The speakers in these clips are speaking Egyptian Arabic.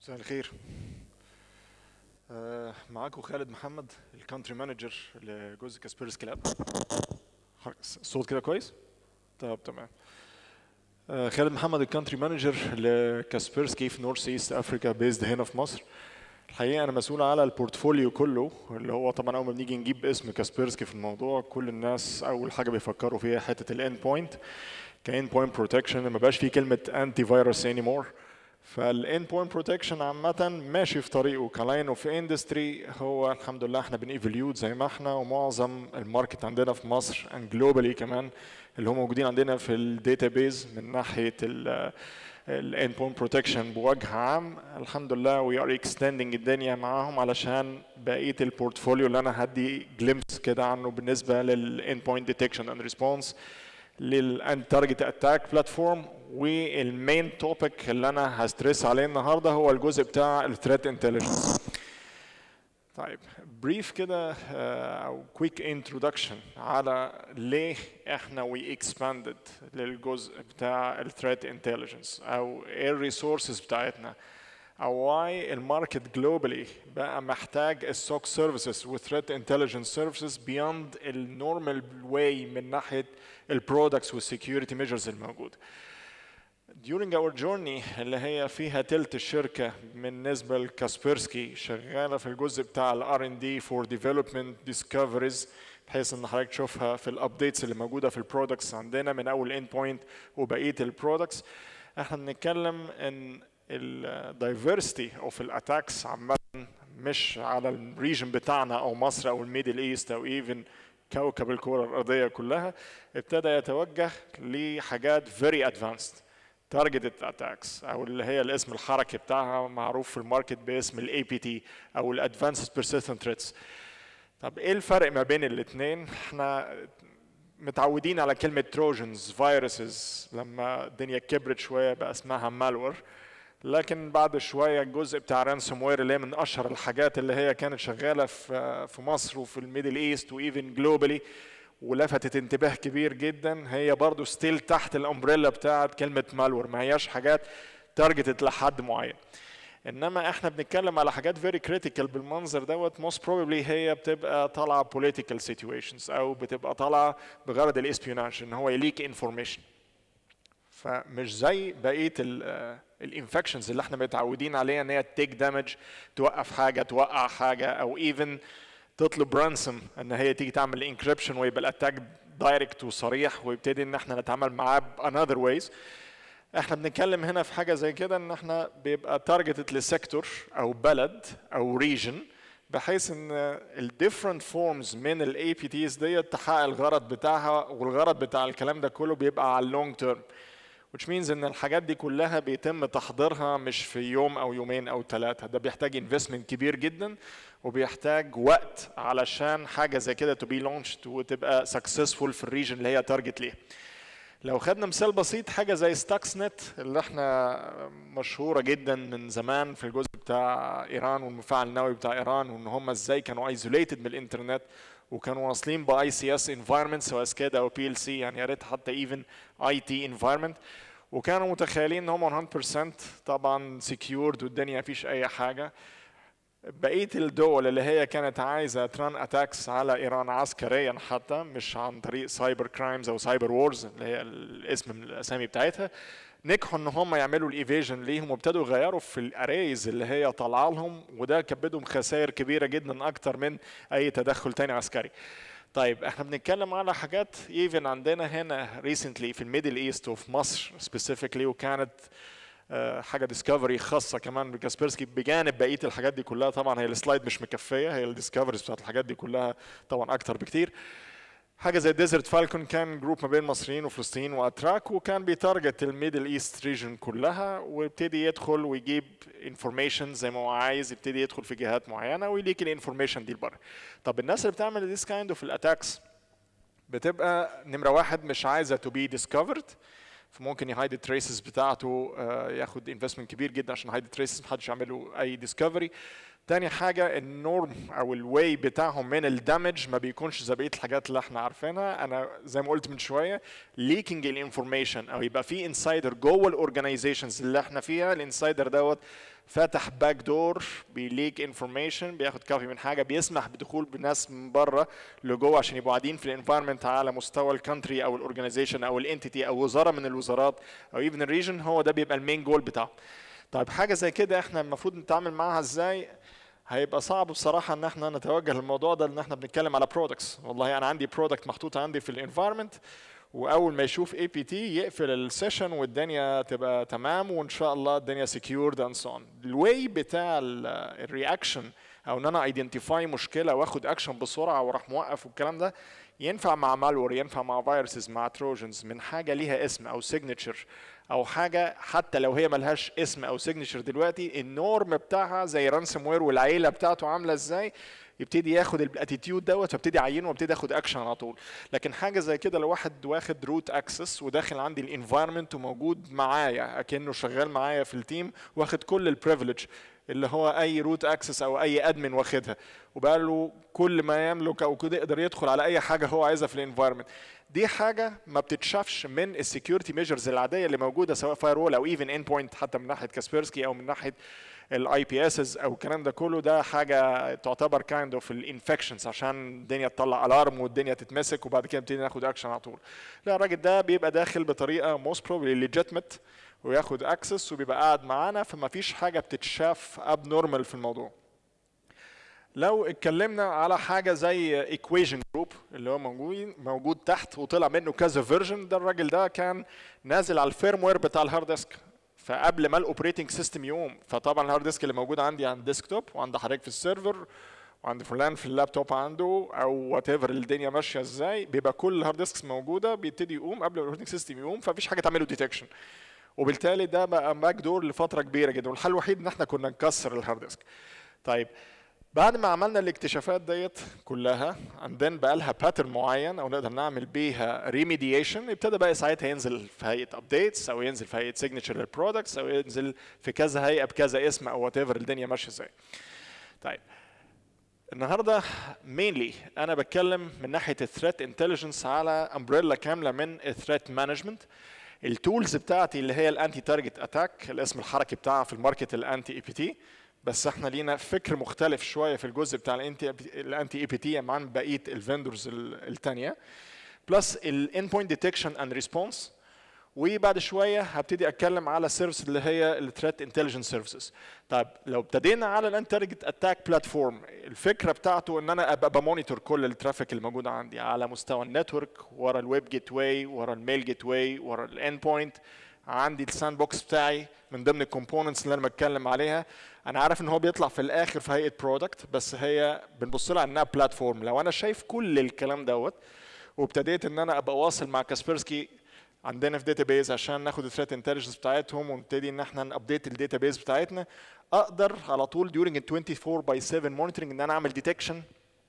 مساء الخير آه، معاكم خالد محمد الكونتري مانجر لجزء كاسبيرسكي لاب الصوت كده كويس؟ طب تمام آه، خالد محمد الكونتري مانجر لكاسبيرسكي في نورث ايست افريكا بيزد هنا في مصر الحقيقه انا مسؤول على البورتفوليو كله اللي هو طبعا اول ما بنيجي نجيب اسم كاسبيرسكي في الموضوع كل الناس اول حاجه بيفكروا فيها حته الاند بوينت كاند بوينت بروتكشن ما بقاش فيه كلمه انتي فيروس اني مور فالاند بوينت بروتكشن عامة ماشي في طريقه كلاين اوف اندستري هو الحمد لله احنا بنيفوليوت زي ما احنا ومعظم الماركت عندنا في مصر اند جلوبالي كمان اللي هم موجودين عندنا في الداتابيز من ناحية الاند بوينت بروتكشن بوجه عام الحمد لله وي ار اكستندنج الدنيا معاهم علشان بقيه البورتفوليو اللي انا هدي جليمس كده عنه بالنسبه للاند بوينت ديتكشن اند ريسبونس للان تارجت اتاك بلاتفورم والمين توبيك اللي انا هستريس عليه النهارده هو الجزء بتاع الثريت انتليجنس طيب بريف كده او كويك انترودكشن على ليه احنا وي اكسباندد للجزء بتاع الثريت انتليجنس او ايه الريسورسز بتاعتنا او واي الماركت جلوبالي بقى محتاج السوك سيرفيسز وثريت انتليجنس سيرفيسز بيوند النورمال واي من ناحيه البرودكتس والسكيورتي ميجرز الموجوده during our journey اللي هي فيها تلت الشركة بالنسبة لكاسبيرسكي شغالة في الجزء بتاع ال R&D for development discoveries بحيث ان حضرتك تشوفها في الابديتس اللي موجودة في البرودكتس عندنا من اول اند بوينت وبقية البرودكتس احنا بنتكلم ان الدايفرستي اوف الاتاكس عامة مش على الريجن بتاعنا او مصر او الميدل ايست او ايفن كوكب الكرة الأرضية كلها ابتدى يتوجه لحاجات very advanced targeted attacks او اللي هي الاسم الحركي بتاعها معروف في الماركت باسم الاي بي تي او الادفانسد persistent threats طب ايه الفرق ما بين الاثنين احنا متعودين على كلمة تروجنز فيروسز لما الدنيا كبرت شوية بقى اسمها مالور لكن بعد شوية الجزء بتاع رانسوم وير اللي هي من أشهر الحاجات اللي هي كانت شغالة في في مصر وفي الميدل ايست وايفن جلوبالي ولفتت انتباه كبير جدا هي برضو ستيل تحت الامبريلا بتاعت كلمة مالور ما هياش حاجات تارجتت لحد معين انما احنا بنتكلم على حاجات فيري كريتيكال بالمنظر دوت موست بروبلي هي بتبقى طالعه بوليتيكال سيتويشنز او بتبقى طالعه بغرض الاسبيوناج ان هو يليك انفورميشن فمش زي بقيه الانفكشنز اللي احنا متعودين عليها ان هي تيك دامج توقف حاجه توقع حاجه او ايفن تطلب رانسوم ان هي تيجي تعمل انكريبشن ويبقى الاتاك دايركت وصريح ويبتدي ان احنا نتعامل معاه بانذر ويز احنا بنتكلم هنا في حاجه زي كده ان احنا بيبقى تارجتد لسيكتور او بلد او ريجن بحيث ان الديفرنت فورمز من الاي بي تيز ديت تحقق الغرض بتاعها والغرض بتاع الكلام ده كله بيبقى على اللونج تيرم which means ان الحاجات دي كلها بيتم تحضيرها مش في يوم او يومين او ثلاثه ده بيحتاج انفستمنت كبير جدا وبيحتاج وقت علشان حاجه زي كده تو بي لونشد وتبقى سكسسفول في الريجن اللي هي تارجت ليه لو خدنا مثال بسيط حاجه زي ستاكس نت اللي احنا مشهوره جدا من زمان في الجزء بتاع ايران والمفاعل النووي بتاع ايران وان هم ازاي كانوا ايزوليتد من الانترنت وكانوا واصلين باي سي اس انفايرمنت سواء سكادا او بي ال سي يعني يا ريت حتى ايفن اي تي انفايرمنت وكانوا متخيلين ان هم 100% طبعا سكيورد والدنيا مفيش اي حاجه بقيه الدول اللي هي كانت عايزه تران اتاكس على ايران عسكريا حتى مش عن طريق سايبر كرايمز او سايبر وورز اللي هي الاسم من الاسامي بتاعتها نجحوا ان هم يعملوا الايفيجن ليهم وابتدوا يغيروا في الاريز اللي هي طالعه لهم وده كبدهم خسائر كبيره جدا اكتر من اي تدخل تاني عسكري طيب احنا بنتكلم على حاجات ايفن عندنا هنا ريسنتلي في الميدل ايست وفي مصر سبيسيفيكلي وكانت حاجه ديسكفري خاصه كمان بكاسبيرسكي بجانب بقيه الحاجات دي كلها طبعا هي السلايد مش مكفيه هي الديسكفريز بتاعت الحاجات دي كلها طبعا اكتر بكتير حاجه زي ديزرت فالكون كان جروب ما بين مصريين وفلسطينيين واتراك وكان بيتارجت الميدل ايست ريجن كلها ويبتدي يدخل ويجيب انفورميشن زي ما هو عايز يبتدي يدخل في جهات معينه ويليك الانفورميشن دي لبره طب الناس اللي بتعمل ذيس كايند اوف الاتاكس بتبقى نمره واحد مش عايزه تو بي ديسكفرد فممكن يهايد التريسز بتاعته ياخد انفستمنت كبير جدا عشان هايد التريسز محدش يعمل له اي ديسكفري تاني حاجة النورم أو الواي بتاعهم من الدمج ما بيكونش زي بقية الحاجات اللي احنا عارفينها أنا زي ما قلت من شوية ليكينج الانفورميشن أو يبقى في انسايدر جوه الأورجنايزيشنز اللي احنا فيها الانسايدر دوت فاتح باك دور بيليك انفورميشن بياخد كافي من حاجه بيسمح بدخول بناس من بره لجوه عشان يبقوا قاعدين في الانفايرمنت على مستوى الكونتري او الاورجنايزيشن او الانتيتي او وزاره من الوزارات او ايفن الريجن هو ده بيبقى المين جول بتاعه طيب حاجه زي كده احنا المفروض نتعامل معاها ازاي هيبقى صعب بصراحة ان احنا نتوجه للموضوع ده لان احنا بنتكلم على برودكتس والله انا عندي برودكت محطوط عندي في الانفايرمنت واول ما يشوف اي بي تي يقفل السيشن والدنيا تبقى تمام وان شاء الله الدنيا سكيورد اند سو اون الواي بتاع الرياكشن او ان انا ايدنتيفاي مشكله واخد اكشن بسرعه واروح موقف والكلام ده ينفع مع مالور ينفع مع فيروسز مع تروجنز من حاجه ليها اسم او سيجنتشر او حاجه حتى لو هي ملهاش اسم او سيجنتشر دلوقتي النورم بتاعها زي رانسوم وير والعيله بتاعته عامله ازاي يبتدي ياخد الاتيتيود دوت وابتدي اعينه وابتدي اخد اكشن على طول لكن حاجه زي كده لو واحد واخد روت اكسس وداخل عندي الانفايرمنت وموجود معايا اكنه شغال معايا في التيم واخد كل البريفليج اللي هو اي روت اكسس او اي ادمن واخدها وبقى له كل ما يملك او كده يقدر يدخل على اي حاجه هو عايزها في الانفايرمنت دي حاجه ما بتتشافش من السكيورتي ميجرز العاديه اللي موجوده سواء فاير وول او ايفن اند بوينت حتى من ناحيه كاسبيرسكي او من ناحيه الاي بي اسز او الكلام ده كله ده حاجه تعتبر كايند اوف الانفكشنز عشان الدنيا تطلع الارم والدنيا تتمسك وبعد كده نبتدي ناخد اكشن على طول لا الراجل ده بيبقى داخل بطريقه موست بروبلي ليجيتمت وياخد اكسس وبيبقى قاعد معانا فما فيش حاجه بتتشاف اب نورمال في الموضوع لو اتكلمنا على حاجه زي ايكويشن جروب اللي هو موجود موجود تحت وطلع منه كذا فيرجن ده الراجل ده كان نازل على الفيرم وير بتاع الهارد ديسك فقبل ما الاوبريتنج سيستم يقوم فطبعا الهارد ديسك اللي موجود عندي على الديسكتوب وعند حضرتك في السيرفر وعند فلان في اللابتوب عنده او وات ايفر الدنيا ماشيه ازاي بيبقى كل الهارد ديسكس موجوده بيبتدي يقوم قبل الاوبريتنج سيستم يقوم فمفيش حاجه تعمله ديتكشن وبالتالي ده بقى باك دور لفتره كبيره جدا والحل الوحيد ان احنا كنا نكسر الهارد ديسك طيب بعد ما عملنا الاكتشافات ديت كلها عندنا بقى لها باترن معين او نقدر نعمل بيها ريميديشن ابتدى بقى ساعتها ينزل في هيئه ابديتس او ينزل في هيئه سيجنتشر للبرودكتس او ينزل في كذا هيئه بكذا اسم او وات ايفر الدنيا ماشيه ازاي. طيب النهارده مينلي انا بتكلم من ناحيه الثريت انتليجنس على امبريلا كامله من الثريت مانجمنت التولز بتاعتي اللي هي الانتي تارجت اتاك الاسم الحركي بتاعها في الماركت الانتي اي بي تي بس احنا لينا فكر مختلف شويه في الجزء بتاع الانتي الانتي اي بي تي عن بقيه الفندرز الثانيه بلس الان بوينت ديتكشن اند ريسبونس وبعد شويه هبتدي اتكلم على السيرفيس اللي هي الثريت انتليجنس سيرفيسز طيب لو ابتدينا على الان تارجت اتاك بلاتفورم الفكره بتاعته ان انا ابقى بمونيتور كل الترافيك اللي موجود عندي على مستوى النتورك ورا الويب جيت واي ورا الميل جيت واي ورا الان بوينت عندي الساند بوكس بتاعي من ضمن الكومبوننتس اللي انا بتكلم عليها انا عارف ان هو بيطلع في الاخر في هيئه برودكت بس هي بنبص لها انها بلاتفورم لو انا شايف كل الكلام دوت وابتديت ان انا ابقى واصل مع كاسبيرسكي عندنا في داتابيز عشان ناخد الثريت انتليجنس بتاعتهم ونبتدي ان احنا نابديت الداتابيز بتاعتنا اقدر على طول during ال 24 باي 7 مونيتورنج ان انا اعمل ديتكشن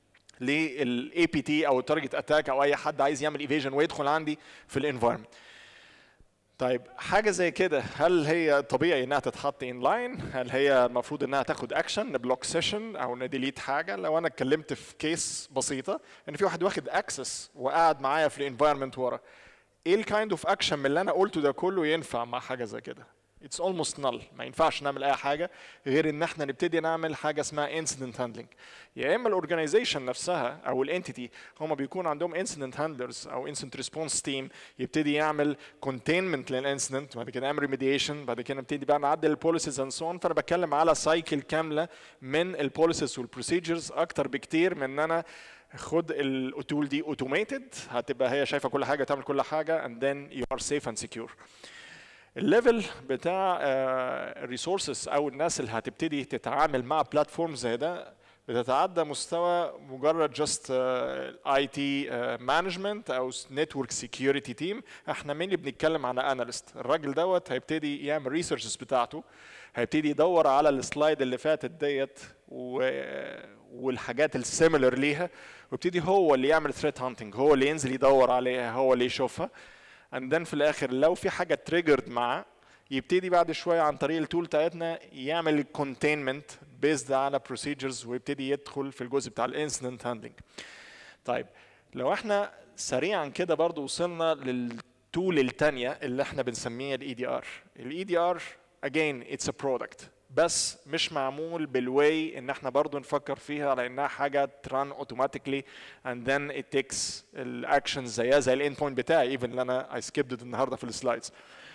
للاي بي تي او التارجت اتاك او اي حد عايز يعمل ايفيجن ويدخل عندي في الانفايرمنت طيب حاجه زي كده هل هي طبيعي انها تتحط ان لاين هل هي المفروض انها تاخد اكشن نبلوك سيشن او نديليت حاجه لو انا اتكلمت في كيس بسيطه ان في واحد واخد اكسس وقاعد معايا في الانفايرمنت ورا ايه الكايند اوف اكشن من اللي انا قلته ده كله ينفع مع حاجه زي كده اتس اولموست نل ما ينفعش نعمل اي حاجه غير ان احنا نبتدي نعمل حاجه اسمها انسيدنت هاندلنج يا اما الاورجنايزيشن نفسها او الانتيتي هم بيكون عندهم انسيدنت هاندلرز او انسيدنت ريسبونس تيم يبتدي يعمل كونتينمنت للانسيدنت بعد كده يعمل ريميديشن بعد كده نبتدي بقى نعدل البوليسيز اند سو فانا بتكلم على سايكل كامله من البوليسيز والبروسيجرز اكتر بكتير من ان انا خد التول دي اوتوميتد هتبقى هي شايفه كل حاجه تعمل كل حاجه and then you are safe and secure الليفل بتاع الريسورسز او الناس اللي هتبتدي تتعامل مع بلاتفورم زي ده بتتعدى مستوى مجرد جاست اي تي مانجمنت او نتورك سكيورتي تيم احنا مين اللي بنتكلم عن اناليست الراجل دوت هيبتدي يعمل ريسيرشز بتاعته هيبتدي يدور على السلايد اللي فاتت ديت و... والحاجات السيميلر ليها ويبتدي هو اللي يعمل ثريت هانتنج هو اللي ينزل يدور عليها هو اللي يشوفها اند then في الاخر لو في حاجه تريجرد معاه يبتدي بعد شويه عن طريق التول بتاعتنا يعمل كونتينمنت بيزد على بروسيجرز ويبتدي يدخل في الجزء بتاع الانسيدنت هاندلنج طيب لو احنا سريعا كده برضو وصلنا للتول الثانيه اللي احنا بنسميها الاي دي ار الاي دي ار again it's a product بس مش معمول بالواي ان احنا برضو نفكر فيها على انها حاجه تران اوتوماتيكلي and then it takes الاكشنز زيها زي الاند بوينت بتاعي ايفن اللي انا I skipped it النهارده في السلايدز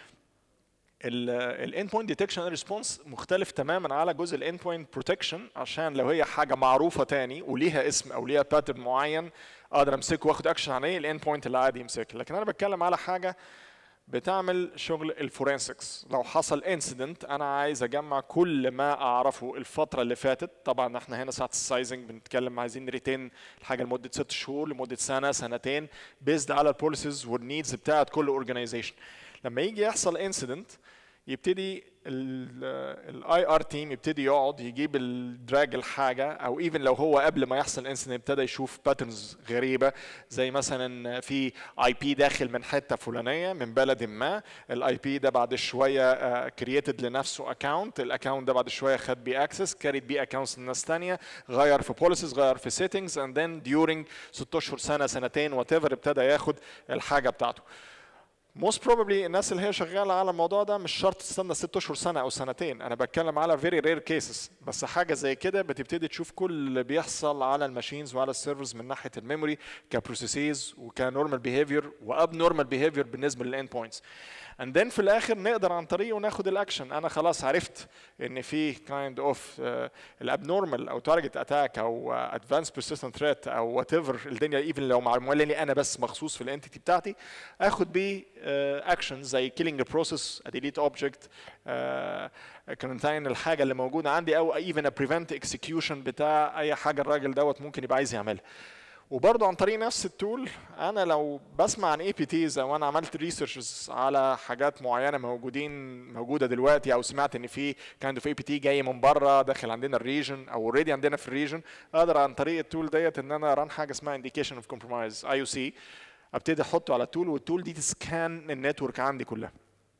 الاند بوينت ديتكشن ريسبونس مختلف تماما على جزء الاند بوينت بروتكشن عشان لو هي حاجه معروفه تاني وليها اسم او ليها باترن معين اقدر امسكه واخد اكشن عليه الاند بوينت اللي عادي يمسكها لكن انا بتكلم على حاجه بتعمل شغل الفورنسكس لو حصل انسيدنت انا عايز اجمع كل ما اعرفه الفتره اللي فاتت طبعا احنا هنا ساعه السايزنج بنتكلم عايزين نريتين الحاجه لمده ست شهور لمده سنه سنتين بيزد على البوليسيز والنيدز بتاعت كل اورجانيزيشن لما يجي يحصل انسيدنت يبتدي الاي ار تيم يبتدي يقعد يجيب الدراج الحاجه او ايفن لو هو قبل ما يحصل انسيدنت ابتدى يشوف باترنز غريبه زي مثلا في اي بي داخل من حته فلانيه من بلد ما الاي بي ده بعد شويه كرييتد لنفسه اكونت الاكونت ده بعد شويه خد بيه اكسس كاريت بيه اكونتس لناس ثانيه غير في بوليسيز غير في سيتنجز اند ذن ديورنج 6 اشهر سنه سنتين وات ايفر ابتدى ياخد الحاجه بتاعته موست بروبلي الناس اللي هي شغاله على الموضوع ده مش شرط تستنى ست اشهر سنه او سنتين انا بتكلم على فيري رير كيسز بس حاجه زي كده بتبتدي تشوف كل اللي بيحصل على الماشينز وعلى السيرفرز من ناحيه الميموري كبروسيسز وكنورمال بيهيفير واب نورمال بيهيفير بالنسبه للاند بوينتس اند ذن في الاخر نقدر عن طريقه ناخد الاكشن انا خلاص عرفت ان في كايند اوف الابنورمال او تارجت اتاك او ادفانس بيرسيستنت ثريت او وات ايفر الدنيا ايفن لو معموله لي انا بس مخصوص في الانتيتي بتاعتي اخد بيه اكشن زي كيلينج بروسيس ديليت اوبجكت كارنتاين الحاجه اللي موجوده عندي او ايفن بريفنت اكسكيوشن بتاع اي حاجه الراجل دوت ممكن يبقى عايز يعملها وبرضه عن طريق نفس التول انا لو بسمع عن اي بي تيز او انا عملت ريسيرشز على حاجات معينه موجودين موجوده دلوقتي او سمعت ان في كايند اوف اي بي تي جاي من بره داخل عندنا الريجن او اوريدي عندنا في الريجن اقدر عن طريق التول ديت ان انا ران حاجه اسمها انديكيشن اوف كومبرومايز اي او سي ابتدي احطه على التول والتول دي تسكان النتورك عندي كلها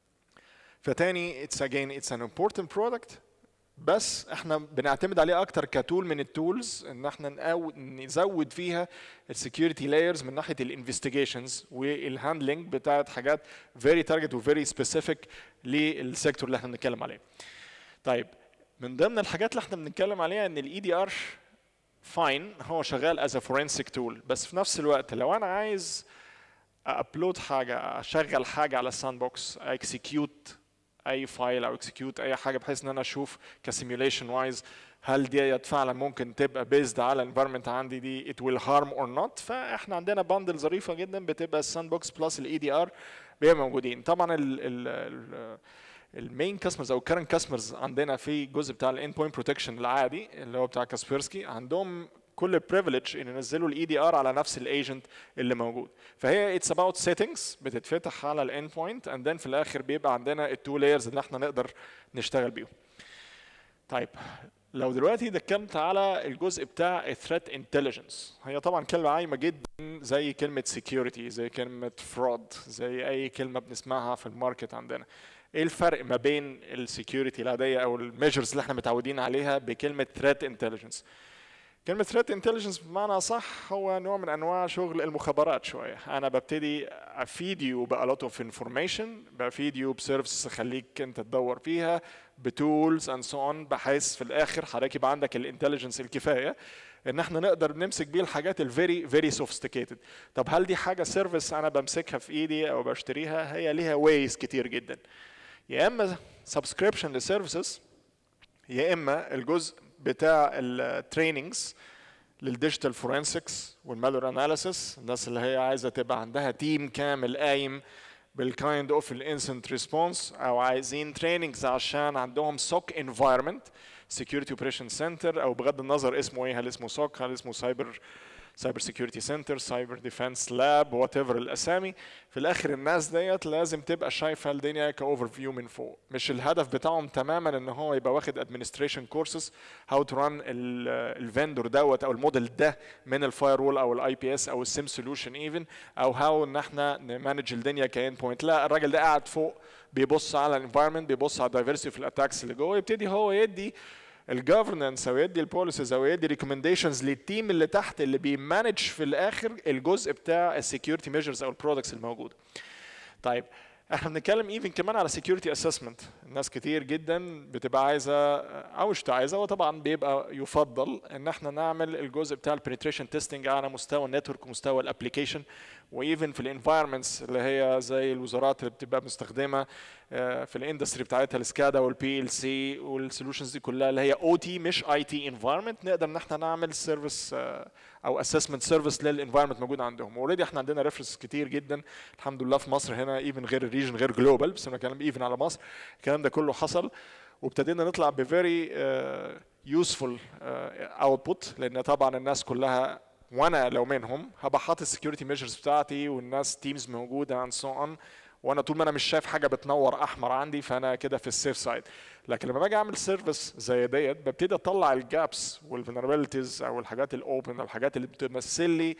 فتاني اتس اجين اتس ان امبورتنت برودكت بس احنا بنعتمد عليه اكتر كتول من التولز ان احنا نقو... نزود فيها السكيورتي لايرز من ناحيه الانفستيجيشنز والهاندلنج بتاعت حاجات فيري تارجت وفيري سبيسيفيك للسيكتور اللي احنا بنتكلم عليه. طيب من ضمن الحاجات اللي احنا بنتكلم عليها ان الاي دي ار فاين هو شغال از فورنسيك تول بس في نفس الوقت لو انا عايز ابلود حاجه اشغل حاجه على الساند بوكس اكسكيوت اي فايل او اكسكيوت اي حاجه بحيث ان انا اشوف كسيميوليشن وايز هل ديت فعلا ممكن تبقى بيزد على الانفايرمنت عندي دي ات ويل هارم اور نوت فاحنا عندنا باندل ظريفه جدا بتبقى الساند بوكس بلس الاي دي ار بيبقى موجودين طبعا ال ال المين كاستمرز او الكرنت كاستمرز عندنا في جزء بتاع الاند بوينت بروتكشن العادي اللي هو بتاع كاسبيرسكي عندهم كل بريفليج ان ينزلوا الاي دي ار على نفس الايجنت اللي موجود فهي اتس اباوت سيتنجز بتتفتح على الاند بوينت اند ذن في الاخر بيبقى عندنا التو لايرز اللي احنا نقدر نشتغل بيهم طيب لو دلوقتي اتكلمت على الجزء بتاع الثريت انتليجنس هي طبعا كلمه عايمه جدا زي كلمه سكيورتي زي كلمه فرود زي اي كلمه بنسمعها في الماركت عندنا ايه الفرق ما بين السكيورتي العاديه او الميجرز اللي احنا متعودين عليها بكلمه ثريت انتليجنس كلمة threat intelligence بمعنى صح هو نوع من أنواع شغل المخابرات شوية أنا ببتدي أفيد يو ب a lot of information بفيد يو بسيرفيسز أخليك أنت تدور فيها بتولز أند سو أون بحيث في الآخر حضرتك يبقى عندك الانتليجنس الكفاية ان احنا نقدر نمسك بيه الحاجات الفيري فيري سوفيستيكيتد طب هل دي حاجه سيرفيس انا بمسكها في ايدي او بشتريها هي ليها ويز كتير جدا يا اما سبسكريبشن لسيرفيسز يا اما الجزء بتاع التريننجز للديجيتال فورنسكس والمالور اناليسيس الناس اللي هي عايزه تبقى عندها تيم كامل قايم بالكايند اوف الانسنت ريسبونس او عايزين تريننجز عشان عندهم سوك انفايرمنت سكيورتي اوبريشن سنتر او بغض النظر اسمه ايه هل اسمه سوك هل اسمه سايبر سايبر سيكيورتي سنتر سايبر ديفense لاب وات ايفر الاسامي في الاخر الناس ديت لازم تبقى شايفه الدنيا كاوفر فيو من فوق مش الهدف بتاعهم تماما ان هو يبقى واخد ادمنستريشن كورسز هاو تو ران الفندور دوت او الموديل ده من الفاير وول او الاي بي اس او السيم سوليوشن ايفن او هاو ان احنا نمانج الدنيا كاند بوينت لا الراجل ده قاعد فوق بيبص على الانفايرمنت بيبص على الدايفرسيتي في الاتاكس اللي جوه يبتدي هو يدي الجفرنس او يدي البوليسيز او يدي ريكومنديشنز للتيم اللي تحت اللي بيمانج في الاخر الجزء بتاع السكيورتي ميجرز او البرودكتس الموجوده. طيب احنا بنتكلم ايفن كمان على سكيورتي اسسمنت الناس كتير جدا بتبقى عايزه او مش عايزه وطبعا بيبقى يفضل ان احنا نعمل الجزء بتاع البنتريشن تيستنج على مستوى النتورك ومستوى الابلكيشن وايفن في الانفايرمنتس اللي هي زي الوزارات اللي بتبقى مستخدمه في الاندستري بتاعتها السكادا والبي ال سي والسولوشنز دي كلها اللي هي او تي مش اي تي انفايرمنت نقدر ان احنا نعمل سيرفيس او اسسمنت سيرفيس للانفايرمنت موجود عندهم اوريدي احنا عندنا ريفرنس كتير جدا الحمد لله في مصر هنا ايفن غير الريجن غير جلوبال بس انا بتكلم ايفن على مصر الكلام ده كله حصل وابتدينا نطلع بفيري يوسفول اوتبوت لان طبعا الناس كلها وانا لو منهم هبقى حاطط السكيورتي ميجرز بتاعتي والناس تيمز موجوده اند سو اون وانا طول ما انا مش شايف حاجه بتنور احمر عندي فانا كده في السيف سايد لكن لما باجي اعمل سيرفيس زي ديت ببتدي اطلع الجابس والفولنربيلتيز او الحاجات الاوبن الحاجات اللي بتمثل لي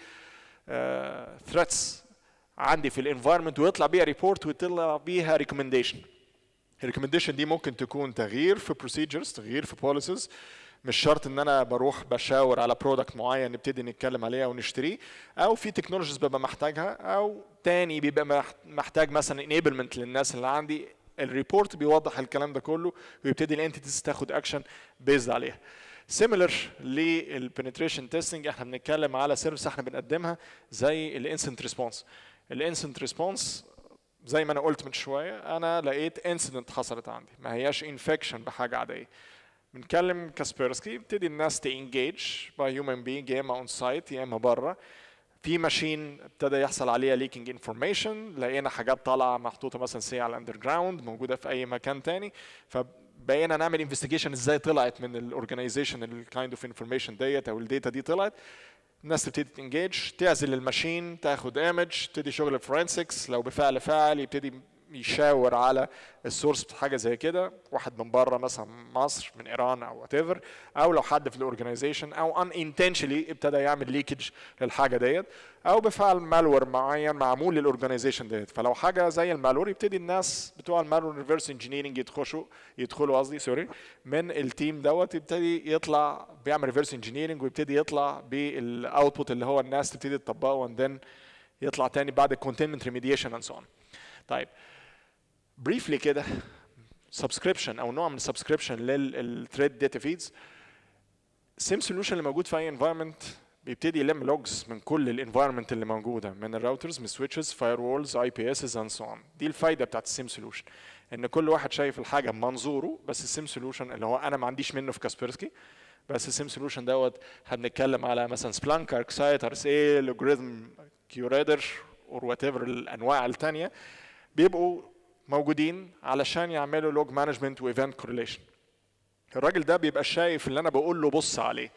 ثريتس عندي في الانفايرمنت ويطلع بيها ريبورت ويطلع بيها ريكومنديشن الريكومنديشن دي ممكن تكون تغيير في بروسيجرز تغيير في بوليسز مش شرط ان انا بروح بشاور على برودكت معين نبتدي نتكلم عليه او نشتريه او في تكنولوجيز ببقى محتاجها او تاني بيبقى محتاج مثلا انيبلمنت للناس اللي عندي الريبورت بيوضح الكلام ده كله ويبتدي الانتيتيز تاخد اكشن بيزد عليها سيميلر للبنتريشن تيستنج احنا بنتكلم على سيرفيس احنا بنقدمها زي الانسنت ريسبونس الانسنت ريسبونس زي ما انا قلت من شويه انا لقيت انسيدنت حصلت عندي ما هياش انفكشن بحاجه عاديه بنتكلم كاسبيرسكي يبتدي الناس تانجيج باي هيومن بينج يا اما اون سايت يا اما بره في ماشين ابتدى يحصل عليها ليكينج انفورميشن لقينا حاجات طالعه محطوطه مثلا سي على الاندر جراوند موجوده في اي مكان تاني فبقينا نعمل انفستيجيشن ازاي طلعت من الاورجنايزيشن الكايند اوف انفورميشن ديت او الداتا دي طلعت الناس تبتدي تنجيج تعزل الماشين تاخد ايمج تبتدي شغل الفورنسكس لو بفعل فاعل يبتدي يشاور على السورس بتاع حاجه زي كده واحد من بره مثلا مصر من ايران او وات ايفر او لو حد في الاورجنايزيشن او ان انتشنلي ابتدى يعمل ليكج للحاجه ديت او بفعل مالور معين معمول للاورجنايزيشن ديت فلو حاجه زي المالور يبتدي الناس بتوع المالور ريفرس انجينيرنج يدخلوا يدخلوا قصدي سوري من التيم دوت يبتدي يطلع بيعمل ريفرس انجينيرنج ويبتدي يطلع بالاوتبوت اللي هو الناس تبتدي تطبقه وندن يطلع تاني بعد الكونتينمنت ريميديشن اند سو اون طيب بريفلي كده سبسكريبشن او نوع من السبسكريبشن للثريد داتا فيدز سيم سولوشن اللي موجود في اي انفايرمنت بيبتدي يلم لوجز من كل الانفايرمنت اللي موجوده من الراوترز من سويتشز فاير وولز اي بي اس اند سو اون دي الفايده بتاعت السيم سولوشن ان كل واحد شايف الحاجه بمنظوره بس السيم سولوشن اللي هو انا ما عنديش منه في كاسبيرسكي بس السيم سولوشن دوت هنتكلم على مثلا سبلانك ارك سايت ار سي لوجريثم كيوريدر اور وات ايفر الانواع الثانيه بيبقوا موجودين علشان يعملوا لوج مانجمنت وايفنت كورليشن الراجل ده بيبقى شايف اللي انا بقول له بص عليه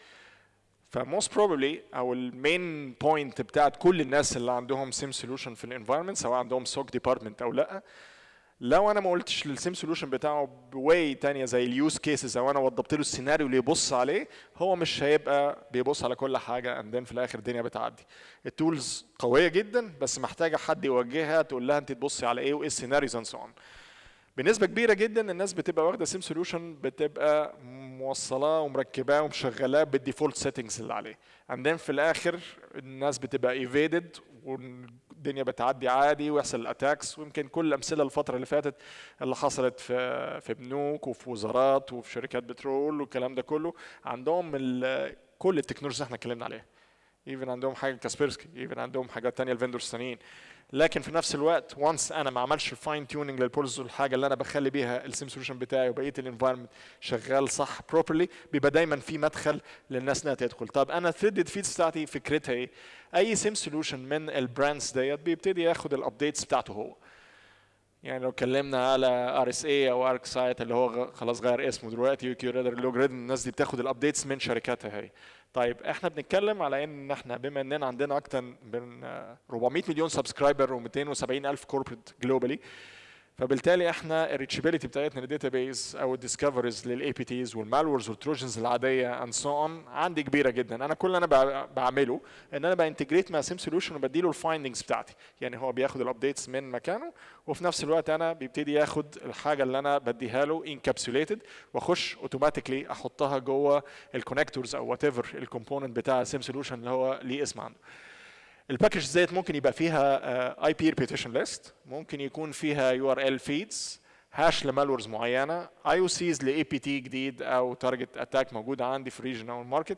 فموست بروبلي او المين بوينت بتاعت كل الناس اللي عندهم سيم سولوشن في الانفايرمنت سواء عندهم سوك ديبارتمنت او لا لو انا ما قلتش للسيم سولوشن بتاعه بواي تانية زي اليوز كيسز او انا وضبت له السيناريو اللي يبص عليه هو مش هيبقى بيبص على كل حاجه اند في الاخر الدنيا بتعدي التولز قويه جدا بس محتاجه حد يوجهها تقول لها انت تبصي على ايه وايه السيناريوز اند سو اون بنسبه كبيره جدا الناس بتبقى واخده سيم سولوشن بتبقى موصلاه ومركباه ومشغلاه بالديفولت سيتنجز اللي عليه عندنا في الاخر الناس بتبقى ايفيدد والدنيا بتعدي عادي ويحصل الاتاكس ويمكن كل الامثله الفتره اللي فاتت اللي حصلت في في بنوك وفي وزارات وفي شركات بترول والكلام ده كله عندهم كل التكنولوجيز اللي احنا اتكلمنا عليها ايفن عندهم حاجه كاسبيرسكي ايفن عندهم حاجات تانية الفندرز الثانيين لكن في نفس الوقت وانس انا ما عملش الفاين تيوننج للبولز والحاجه اللي انا بخلي بيها السيم سولوشن بتاعي وبقيه الانفايرمنت شغال صح بروبرلي بيبقى دايما في مدخل للناس انها تدخل طب انا ثريدد فيدز بتاعتي فكرتها ايه اي سيم سولوشن من البراندز ديت بيبتدي ياخد الابديتس بتاعته هو يعني لو اتكلمنا على ار اس اي او ارك سايت اللي هو خلاص غير اسمه دلوقتي يوكي ريدر لوجريدم الناس دي بتاخد الابديتس من شركاتها هي طيب احنا بنتكلم على ان احنا بما اننا عندنا اكتر من 400 مليون سبسكرايبر و270 الف كوربريت جلوبالي فبالتالي احنا الريتشابيلتي بتاعتنا للداتابيز او الديسكفريز للاي بي تيز والمالورز والتروجنز العاديه اند سو اون عندي كبيره جدا انا كل اللي انا بع- بعمله ان انا بانتجريت مع سيم سوليوشن وبديله الفايندنجز بتاعتي يعني هو بياخد الابديتس من مكانه وفي نفس الوقت انا بيبتدي ياخد الحاجه اللي انا بديها له انكابسوليتد واخش اوتوماتيكلي احطها جوه الكونكتورز او وات ايفر الكومبوننت بتاع سيم سوليوشن اللي هو ليه اسم عنده الباكج ديت ممكن يبقى فيها اي بي ريبيتيشن ليست ممكن يكون فيها يو ار ال فيدز هاش لمالورز معينه اي او سيز لاي بي تي جديد او تارجت اتاك موجوده عندي في الريجن او الماركت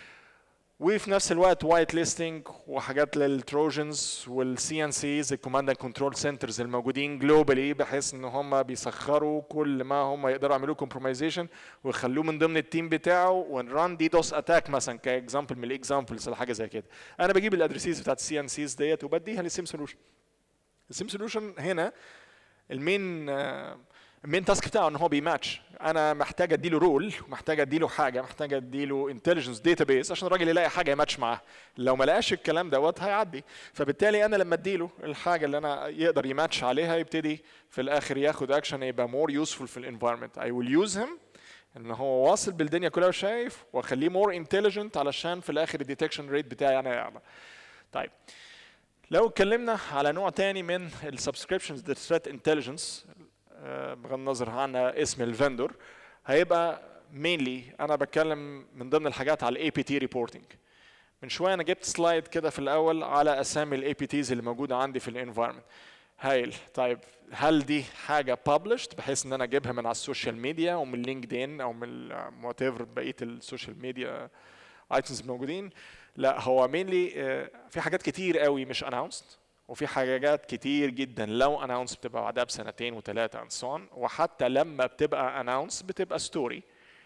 وفي نفس الوقت وايت ليستنج وحاجات للتروجنز والسي ان سيز الكوماند اند كنترول سنترز الموجودين جلوبالي بحيث ان هم بيسخروا كل ما هم يقدروا يعملوه كومبرومايزيشن ويخلوه من ضمن التيم بتاعه ونران دي دوس اتاك مثلا كاكزامبل من الاكزامبلز ولا حاجه زي كده انا بجيب الادريسيز بتاعت السي ان سيز ديت وبديها للسيم سولوشن السيم سولوشن هنا المين آه، المين تاسك بتاعه ان هو بيماتش انا محتاج اديله رول محتاج اديله حاجه محتاج اديله انتليجنس داتابيس عشان الراجل يلاقي حاجه يماتش معاها لو ما لقاش الكلام دوت هيعدي فبالتالي انا لما اديله الحاجه اللي انا يقدر يماتش عليها يبتدي في الاخر ياخد اكشن يبقى مور يوسفول في الانفايرمنت اي ويل يوز هيم ان هو واصل بالدنيا كلها وشايف واخليه مور انتليجنت علشان في الاخر الديتكشن ريت بتاعي انا يعلى طيب لو اتكلمنا على نوع تاني من السبسكريبشنز ذا ثريت انتليجنس بغض النظر عن اسم الفندور هيبقى مينلي انا بتكلم من ضمن الحاجات على الاي بي تي ريبورتنج من شويه انا جبت سلايد كده في الاول على اسامي الاي بي تيز اللي موجوده عندي في الانفايرمنت هايل طيب هل دي حاجه published بحيث ان انا اجيبها من على السوشيال ميديا او من لينكدين او من وات ايفر بقيه السوشيال ميديا ايتمز موجودين لا هو مينلي في حاجات كتير قوي مش announced وفي حاجات كتير جدا لو اناونس بتبقى بعدها بسنتين وثلاثه and so on وحتى لما بتبقى اناونس بتبقى ستوري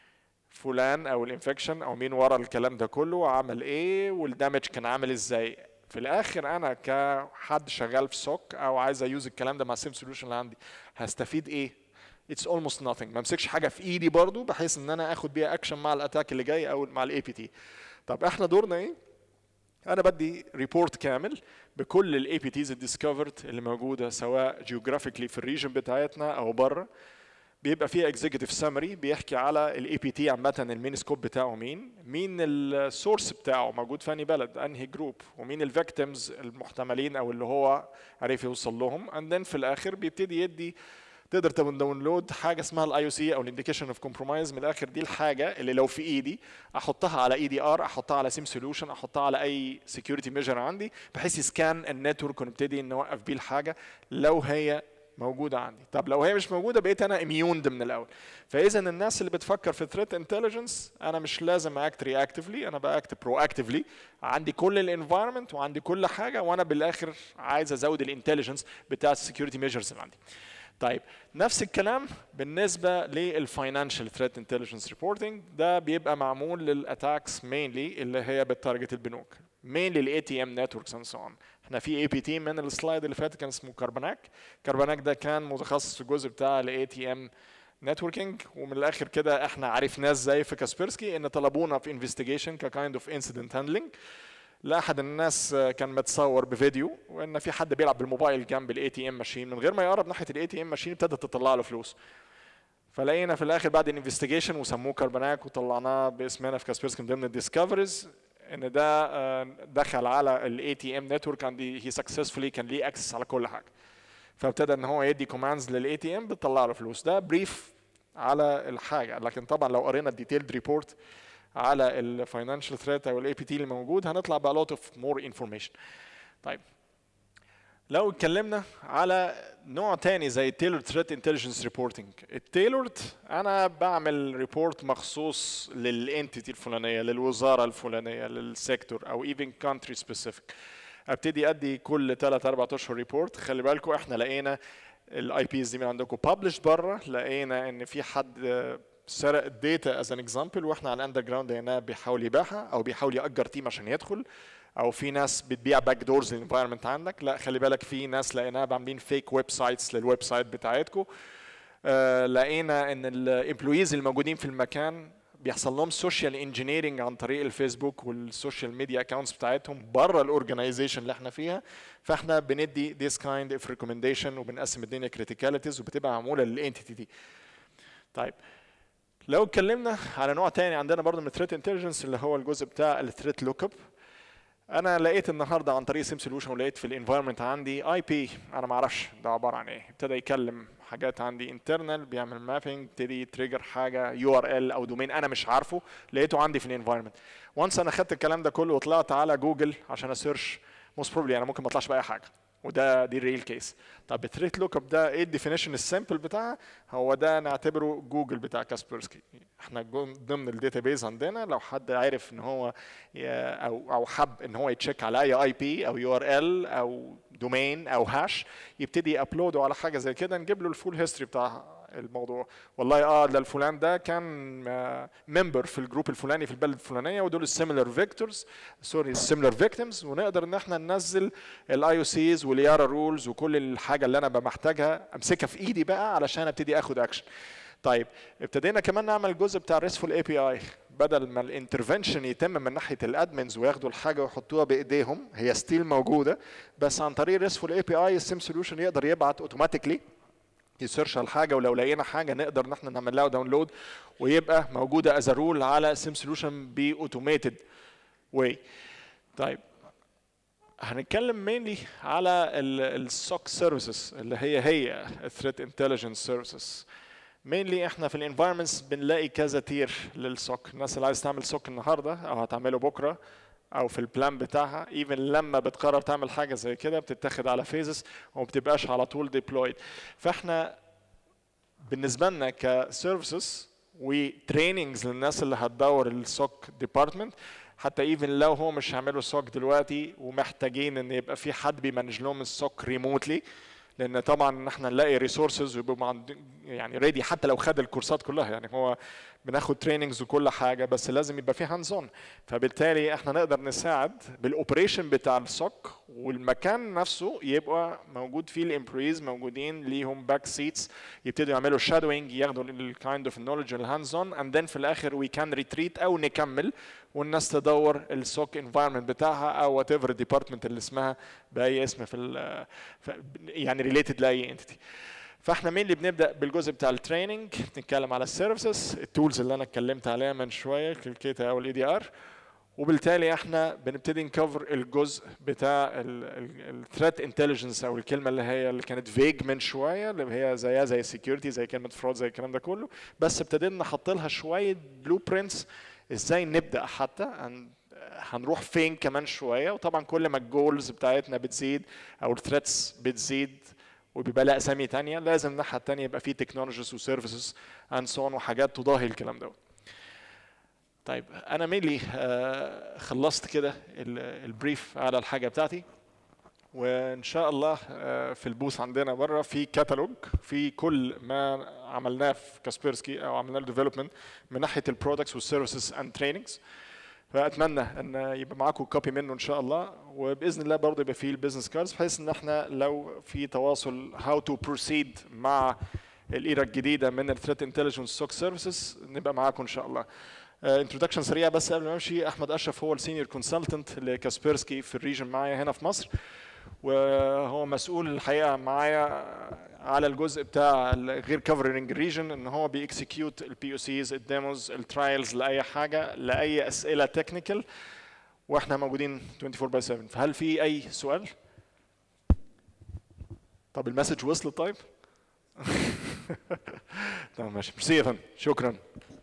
فلان او الانفكشن او مين ورا الكلام ده كله عمل ايه والدامج كان عامل ازاي في الاخر انا كحد شغال في سوك او عايز ايوز الكلام ده مع سيم سوليوشن اللي عندي هستفيد ايه اتس اولموست nothing ما امسكش حاجه في ايدي برضو بحيث ان انا اخد بيها اكشن مع الاتاك اللي جاي او مع الاي بي تي طب احنا دورنا ايه انا بدي ريبورت كامل بكل الاي بي تيز الديسكفرد اللي موجوده سواء جيوغرافيكلي في الريجن بتاعتنا او بره بيبقى فيها اكزيكتيف سامري بيحكي على الاي بي تي عامه المين سكوب بتاعه مين مين السورس بتاعه موجود في انهي بلد انهي جروب ومين الفيكتيمز المحتملين او اللي هو عرف يوصل لهم اند في الاخر بيبتدي يدي تقدر داونلود حاجه اسمها الاي او سي او الانديكيشن اوف كومبرومايز من الاخر دي الحاجه اللي لو في ايدي احطها على اي دي ار احطها على سيم سوليوشن احطها على اي سكيورتي ميجر عندي بحيث يسكان النتورك ونبتدي نوقف بيه الحاجه لو هي موجوده عندي طب لو هي مش موجوده بقيت انا اميوند من الاول فاذا الناس اللي بتفكر في ثريت انتليجنس انا مش لازم اكت رياكتفلي انا باكت برو اكتفلي عندي كل الانفايرمنت وعندي كل حاجه وانا بالاخر عايز ازود الانتليجنس بتاع السكيورتي ميجرز اللي عندي طيب نفس الكلام بالنسبه للفاينانشال ثريت انتليجنس ريبورتنج ده بيبقى معمول للاتاكس مينلي اللي هي بتارجت البنوك مينلي الاي تي ام نتوركس اند سو اون احنا في اي بي تي من السلايد اللي فاتت كان اسمه كاربوناك كاربوناك ده كان متخصص في الجزء بتاع الاي تي ام نتوركينج ومن الاخر كده احنا عرفناه ازاي في كاسبيرسكي ان طلبونا في انفستيجيشن ككايند اوف انسيدنت هاندلنج لاحد الناس كان متصور بفيديو وان في حد بيلعب بالموبايل جنب الاي تي ام ماشين من غير ما يقرب ناحيه الاي تي ام ماشين ابتدت تطلع له فلوس فلقينا في الاخر بعد الانفستيجيشن وسموه كاربوناك وطلعناه باسمنا في كاسبيرسكي من ضمن الديسكفريز ان ده دخل على الاي تي ام نتورك عندي هي سكسسفولي كان ليه اكسس على كل حاجه فابتدى ان هو يدي كوماندز للاي تي ام بتطلع له فلوس ده بريف على الحاجه لكن طبعا لو قرينا الديتيلد ريبورت على الفاينانشال ثريت او الاي بي تي اللي موجود هنطلع بقى لوت اوف مور انفورميشن طيب لو اتكلمنا على نوع تاني زي التيلورد ثريت انتليجنس ريبورتنج التيلورد انا بعمل ريبورت مخصوص للانتيتي الفلانيه للوزاره الفلانيه للسيكتور او ايفن كونتري سبيسيفيك ابتدي ادي كل 3 4 اشهر ريبورت خلي بالكم احنا لقينا الاي بيز دي من عندكم ببلش بره لقينا ان في حد سرق الداتا از ان اكزامبل واحنا على الاندر جراوند لقيناه بيحاول يبيعها او بيحاول ياجر تيم عشان يدخل او في ناس بتبيع باك دورز للانفايرمنت عندك لا خلي بالك في ناس لقيناها عاملين فيك ويب سايتس للويب سايت بتاعتكم آه لقينا ان الامبلويز الموجودين في المكان بيحصل لهم سوشيال انجينيرنج عن طريق الفيسبوك والسوشيال ميديا اكونتس بتاعتهم بره الاورجنايزيشن اللي احنا فيها فاحنا بندي this kind of recommendation وبنقسم الدنيا criticalities وبتبقى معموله للانتيتي دي طيب لو اتكلمنا على نوع تاني عندنا برضه من الثريت انتليجنس اللي هو الجزء بتاع الثريت لوك اب انا لقيت النهارده عن طريق سيم سولوشن ولقيت في الانفايرمنت عندي اي بي انا ما اعرفش ده عباره عن ايه ابتدى يكلم حاجات عندي انترنال بيعمل مابينج ابتدي تريجر حاجه يو ار ال او دومين انا مش عارفه لقيته عندي في الانفايرمنت وانس انا خدت الكلام ده كله وطلعت على جوجل عشان اسيرش موست بروبلي انا ممكن ما اطلعش باي حاجه وده دي الريل كيس طب الثريت لوك اب ده ايه الديفينيشن السامبل بتاعها هو ده نعتبره جوجل بتاع كاسبرسكي احنا ضمن الداتابيز عندنا لو حد عارف ان هو او او حب ان هو يتشيك على اي اي بي او يو ار ال او دومين او هاش يبتدي ابلوده على حاجه زي كده نجيب له الفول هيستوري بتاع الموضوع والله اه ده الفلان ده كان ممبر في الجروب الفلاني في البلد الفلانيه ودول السيميلر فيكتورز سوري السيميلر فيكتيمز ونقدر ان احنا ننزل الاي او سيز واليارا رولز وكل الحاجه اللي انا بمحتاجها امسكها في ايدي بقى علشان ابتدي اخد اكشن طيب ابتدينا كمان نعمل الجزء بتاع الريسفول اي بي اي بدل ما الانترفنشن يتم من ناحيه الادمنز وياخدوا الحاجه ويحطوها بايديهم هي ستيل موجوده بس عن طريق الريسفول اي بي اي السيم سوليوشن يقدر يبعت اوتوماتيكلي يسيرش على الحاجه ولو لقينا حاجه نقدر ان احنا نعمل لها داونلود ويبقى موجوده از رول على سيم سوليوشن باوتوميتد واي طيب هنتكلم مينلي على السوك سيرفيسز اللي هي هي الثريت انتليجنس سيرفيسز مينلي احنا في الانفايرمنتس بنلاقي كذا تير للسوك الناس اللي عايز تعمل سوك النهارده او هتعمله بكره او في البلان بتاعها ايفن لما بتقرر تعمل حاجه زي كده بتتاخد على فيزز وما بتبقاش على طول ديبلويد فاحنا بالنسبه لنا كسيرفيسز وتريننجز للناس اللي هتدور السوك ديبارتمنت حتى ايفن لو هو مش هيعملوا سوك دلوقتي ومحتاجين ان يبقى في حد بيمانج لهم السوك ريموتلي لان طبعا ان احنا نلاقي ريسورسز ويبقوا يعني ريدي حتى لو خد الكورسات كلها يعني هو بناخد تريننجز وكل حاجه بس لازم يبقى في هاندز اون فبالتالي احنا نقدر نساعد بالاوبريشن بتاع السوك والمكان نفسه يبقى موجود فيه الامبلويز موجودين ليهم باك سيتس يبتدوا يعملوا شادوينج ياخدوا الكايند اوف نولج الهاندز اون اند ذن في الاخر وي كان ريتريت او نكمل والناس تدور السوك انفايرمنت بتاعها او وات ايفر ديبارتمنت اللي اسمها باي اسم في, في يعني ريليتد لاي انتيتي فاحنا مين اللي بنبدا بالجزء بتاع التريننج نتكلم على السيرفيسز التولز اللي انا اتكلمت عليها من شويه الكيتا او الاي دي ار وبالتالي احنا بنبتدي نكفر الجزء بتاع الثريت انتليجنس او الكلمه اللي هي اللي كانت فيج من شويه اللي هي زيها زي السكيورتي زي كلمه فرود زي الكلام ده كله بس ابتدينا نحط لها شويه بلو برينتس ازاي نبدا حتى هنروح فين كمان شويه وطبعا كل ما الجولز بتاعتنا بتزيد او الثريتس بتزيد وبيبقى لها اسامي تانية لازم الناحيه التانية يبقى في تكنولوجيز وسيرفيسز اند سون وحاجات تضاهي الكلام دوت طيب انا مينلي آه خلصت كده البريف على الحاجه بتاعتي وان شاء الله آه في البوث عندنا بره في كتالوج في كل ما عملناه في كاسبيرسكي او عملنا له ديفلوبمنت من ناحيه البرودكتس والسيرفيسز اند تريننجز فاتمنى ان يبقى معاكم كوبي منه ان شاء الله وباذن الله برضه يبقى فيه البيزنس كاردز بحيث ان احنا لو في تواصل هاو تو بروسيد مع الايرا الجديده من الثريت انتليجنس سوك سيرفيسز نبقى معاكم ان شاء الله انتروداكشن uh, سريع بس قبل ما امشي احمد اشرف هو السينيور كونسلتنت لكاسبيرسكي في الريجن معايا هنا في مصر وهو مسؤول الحقيقه معايا على الجزء بتاع غير كفرنج ريجن ان هو بيكسكيوت البي او سيز الديموز الترايلز لاي حاجه لاي اسئله تكنيكال واحنا موجودين 24 باي 7 فهل في اي سؤال؟ طب المسج وصلت طيب؟ تمام ماشي ميرسي يا فندم شكرا